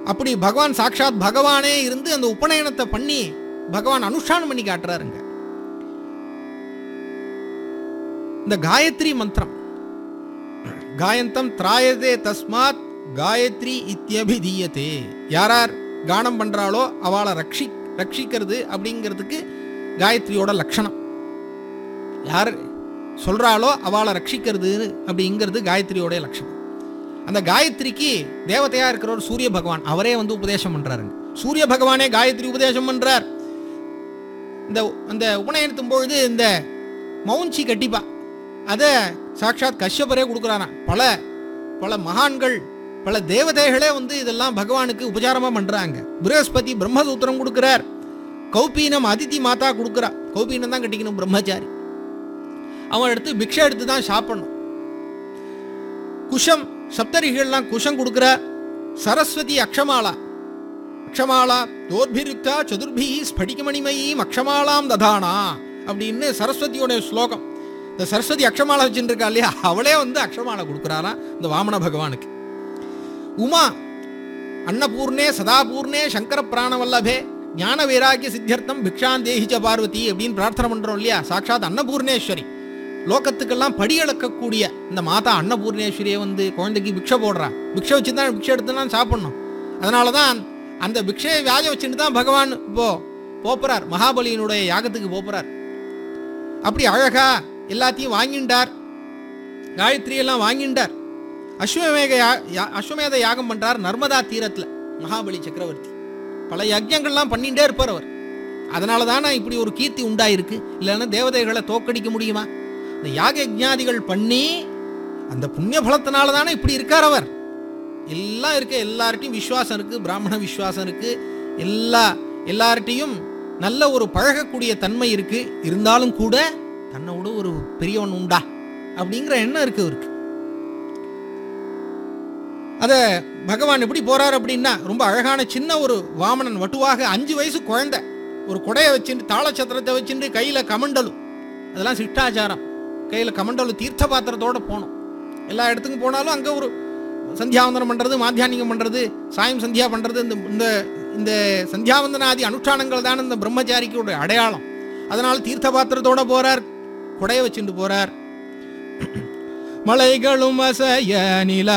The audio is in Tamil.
அப்படி பகவான் சாட்சாத் பகவானே இருந்து அந்த உபநயனத்தை பண்ணி பகவான் அனுஷ்டானம் பண்ணி காட்டுறாருங்க இந்த காயத்ரி மந்திரம் காயந்தம் திராயதே தஸ்மாத் காயத்ரி இத்தியபிதீயத்தே யாரார் கானம் பண்றாளோ அவளை ரட்சி ரட்சிக்கிறது அப்படிங்கிறதுக்கு காயத்ரியோட லட்சணம் யார் சொல்றாளோ அவளை ரட்சிக்கிறது அப்படிங்கிறது காயத்ரியோட லட்சணம் அந்த காயத்ரிக்கு தேவதையா இருக்கிறவர் சூரிய பகவான் அவரே வந்து உபதேசம் பண்றாருங்க சூரிய பகவானே காயத்ரி உபதேசம் பண்றார் இந்த அந்த உபநயனத்தும் பொழுது இந்த மௌன்சி கட்டிப்பா அதை சாட்சாத் கஷ்யபரே கொடுக்குறாராம் பல பல மகான்கள் பல தேவதைகளே வந்து இதெல்லாம் பகவானுக்கு உபச்சாரமா பண்றாங்க பிரகஸ்பதி பிரம்மசூத்திரம் கொடுக்கிறார் கௌபீனம் அதிதி மாதா கொடுக்குறா கௌபீனம் தான் கட்டிக்கணும் பிரம்மச்சாரி அவன் எடுத்து பிக்ஷை எடுத்து தான் சாப்பிடணும் குஷம் சப்தரிகள்லாம் குஷம் கொடுக்குற சரஸ்வதி அக்ஷமாலா அக்ஷமாலா தோர்பிருக்தா சதுர்பி ஸ்படிகமணிமயீம் அக்ஷமாலாம் ததானா அப்படின்னு சரஸ்வதியோட ஸ்லோகம் இந்த சரஸ்வதி அக்ஷமாலா வச்சுட்டு இருக்கா இல்லையா அவளே வந்து அக்ஷமாலா கொடுக்குறாராம் இந்த வாமன பகவானுக்கு உமா அன்னபூர்ணே சதாபூர்ணே சங்கர பிராணவல்லபே ஞான வைராக்கிய சித்தியர்த்தம் பிக்ஷாந்தேஹி ச பார்வதி அப்படின்னு பிரார்த்தனை பண்றோம் இல்லையா சாட்சாத் அன்னபூர்ணேஸ்வரி லோகத்துக்கெல்லாம் படி அளக்கக்கூடிய இந்த மாதா அன்னபூர்ணேஸ்வரியை வந்து குழந்தைக்கு பிக்ஷை போடுறா பிக்ஷை வச்சு தான் பிக்ஷை எடுத்து தான் சாப்பிடணும் அதனால தான் அந்த பிக்ஷையை வியாஜம் வச்சுட்டு தான் பகவான் இப்போ போப்புறார் மகாபலியினுடைய யாகத்துக்கு போப்புறார் அப்படி அழகா எல்லாத்தையும் வாங்கிண்டார் காயத்ரி எல்லாம் வாங்கிண்டார் அஸ்வமேக யா- யா- அஸ்வமேத யாகம் பண்றார் நர்மதா தீரத்துல மகாபலி சக்கரவர்த்தி பல யஜ்ஞங்கள்லாம் பண்ணிட்டே இருப்பார் அவர் அதனால தானே இப்படி ஒரு கீர்த்தி உண்டாயிருக்கு இல்லைன்னா தேவதைகளை தோக்கடிக்க முடியுமா இந்த யாக யஜ்ஞாதிகள் பண்ணி அந்த புண்ணிய பலத்தினால தானே இப்படி இருக்கார் அவர் எல்லாம் இருக்கு எல்லார்ட்டையும் விசுவாசம் இருக்கு பிராமண விசுவாசம் இருக்கு எல்லா எல்லார்ட்டையும் நல்ல ஒரு பழகக்கூடிய தன்மை இருக்கு இருந்தாலும் கூட தன்னை விட ஒரு பெரியவன் உண்டா அப்படிங்கிற எண்ணம் இருக்கு அவருக்கு அத பகவான் எப்படி போறார் அப்படின்னா ரொம்ப அழகான சின்ன ஒரு வாமனன் வட்டுவாக அஞ்சு வயசு குழந்தை ஒரு குடையை வச்சுட்டு தாளச்சத்திரத்தை வச்சுட்டு கையில கமண்டலு அதெல்லாம் சிஷ்டாச்சாரம் கையில கமண்டலு தீர்த்த பாத்திரத்தோட போகணும் எல்லா இடத்துக்கும் போனாலும் அங்க ஒரு சந்தியாவந்தனம் பண்றது மாத்தியானிகம் பண்றது சாயம் சந்தியா பண்றது இந்த இந்த இந்த சந்தியாவந்தனாதி அனுஷ்டானங்கள் தான் இந்த பிரம்மச்சாரிக்கு ஒரு அடையாளம் அதனால தீர்த்த பாத்திரத்தோட போறார் குடைய வச்சுட்டு போறார் மலைகளும் அசைய நில